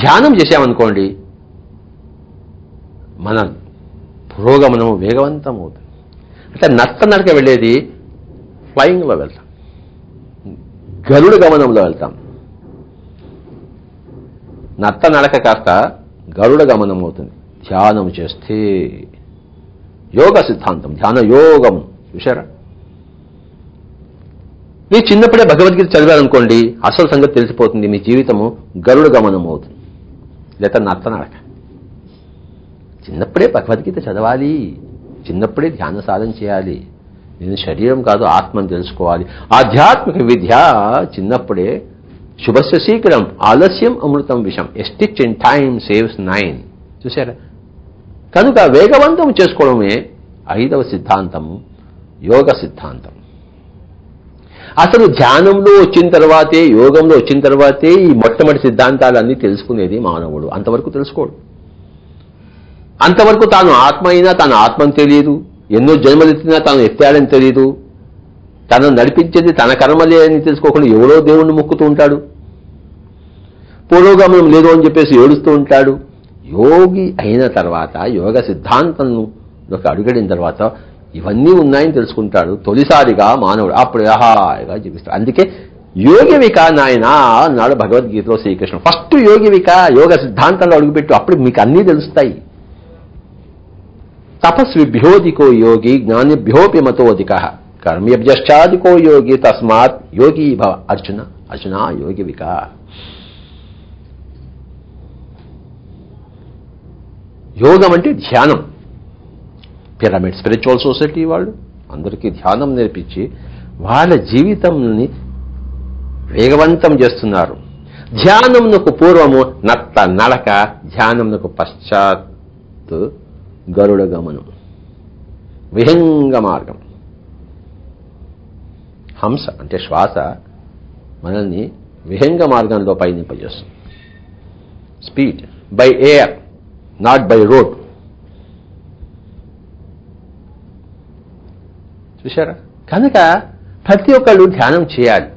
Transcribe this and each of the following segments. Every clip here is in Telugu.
ధ్యానం చేశామనుకోండి మన పురోగమనం వేగవంతం అవుతుంది అంటే నత్త నడక వెళ్ళేది ఫ్లయింగ్లో వెళ్తాం గరుడ గమనంలో వెళ్తాం నత్త నడక కాస్త గరుడ గమనం అవుతుంది ధ్యానం చేస్తే యోగ సిద్ధాంతం ధ్యాన యోగం చూశారా మీరు చిన్నప్పుడే భగవద్గీత చదివారనుకోండి అసలు సంగతి తెలిసిపోతుంది మీ జీవితము గరుడ గమనం అవుతుంది లేదా నత్త నడక చిన్నప్పుడే భగవద్గీత చదవాలి చిన్నప్పుడే ధ్యాన సాధన చేయాలి నేను శరీరం కాదు ఆత్మని తెలుసుకోవాలి ఆధ్యాత్మిక విద్య చిన్నప్పుడే శుభస్య శీఘ్రం ఆలస్యం అమృతం విషం stitch in time saves nine చూసారా కనుక వేగవంతం చేసుకోవడమే ఐదవ సిద్ధాంతము యోగ సిద్ధాంతం అసలు ధ్యానంలో వచ్చిన తర్వాతే యోగంలో వచ్చిన తర్వాతే ఈ మొట్టమొదటి సిద్ధాంతాలన్నీ తెలుసుకునేది మానవుడు అంతవరకు తెలుసుకోడు అంతవరకు తాను ఆత్మ అయినా తాను ఆత్మని తెలియదు ఎన్నో జన్మలెత్తినా తాను ఎత్తాడని తెలియదు తనను నడిపించేది తన కర్మలే అని తెలుసుకోకుండా ఎవరో దేవుణ్ణి మొక్కుతూ ఉంటాడు పురోగమనం లేదు అని చెప్పేసి ఏడుస్తూ ఉంటాడు యోగి అయిన తర్వాత యోగ సిద్ధాంతంలోకి అడుగడిన తర్వాత ఇవన్నీ ఉన్నాయని తెలుసుకుంటాడు తొలిసారిగా మానవుడు అప్పుడు హాయిగా జీవిస్తాడు అందుకే యోగివిక నాయన అన్నాడు భగవద్గీతలో శ్రీకృష్ణ ఫస్ట్ యోగివిక యోగ సిద్ధాంతంలో అడుగుపెట్టు అప్పుడు మీకు అన్నీ తెలుస్తాయి తపస్విభ్యోధికో యోగి జ్ఞానిభ్యోపి మతోధిక కర్మ్యభ్యశ్చాధికో యోగి తస్మాత్ యోగి భవ అర్జున అర్జున యోగివిక యోగం అంటే ధ్యానం పిరమిడ్ స్పిరిచువల్ సొసైటీ వాళ్ళు అందరికీ ధ్యానం నేర్పించి వాళ్ళ జీవితంని వేగవంతం చేస్తున్నారు ధ్యానమునకు పూర్వము నత్త నడక ధ్యానమునకు పశ్చాత్ గరుడ గమనం విహంగ మార్గం హంస అంటే శ్వాస మనల్ని విహంగ మార్గంలో పయనింపజేస్తుంది speed by air not by road చూశారా కనుక ప్రతి ఒక్కళ్ళు ధ్యానం చేయాలి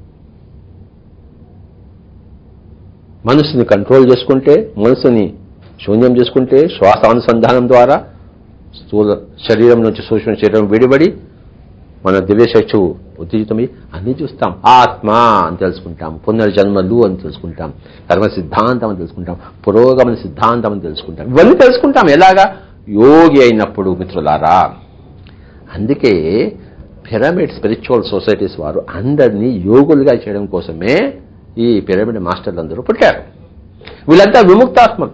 మనసుని కంట్రోల్ చేసుకుంటే మనసుని శూన్యం చేసుకుంటే శ్వాసానుసంధానం ద్వారా స్థూల శరీరం నుంచి సూక్ష్మ శరీరం విడిబడి మన దివ్యశక్తి ఉత్తేజితమై అన్ని చూస్తాం ఆత్మ అని తెలుసుకుంటాం పునర్జన్మలు అని తెలుసుకుంటాం కర్మ సిద్ధాంతం అని తెలుసుకుంటాం పురోగమన సిద్ధాంతం అని తెలుసుకుంటాం ఇవన్నీ తెలుసుకుంటాం ఎలాగా యోగి అయినప్పుడు మిత్రులారా అందుకే పిరమిడ్ స్పిరిచువల్ సొసైటీస్ వారు అందరినీ యోగులుగా చేయడం కోసమే ఈ పిరమిడ్ మాస్టర్లు అందరూ పుట్టారు వీళ్ళంతా విముక్తాత్మలు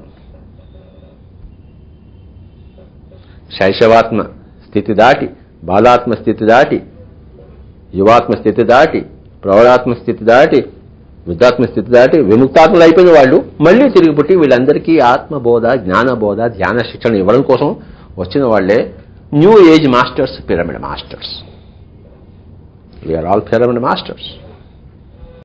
శైశవాత్మ స్థితి దాటి బాలాత్మ స్థితి దాటి యువాత్మ స్థితి దాటి ప్రౌఢాత్మ స్థితి దాటి వృద్ధాత్మ స్థితి దాటి విముక్తాత్మలు అయిపోయిన వాళ్ళు మళ్ళీ తిరిగి పుట్టి వీళ్ళందరికీ ఆత్మబోధ జ్ఞానబోధ ధ్యాన శిక్షణ ఇవ్వడం కోసం వచ్చిన వాళ్ళే new age masters pyramid masters we are all pyramid masters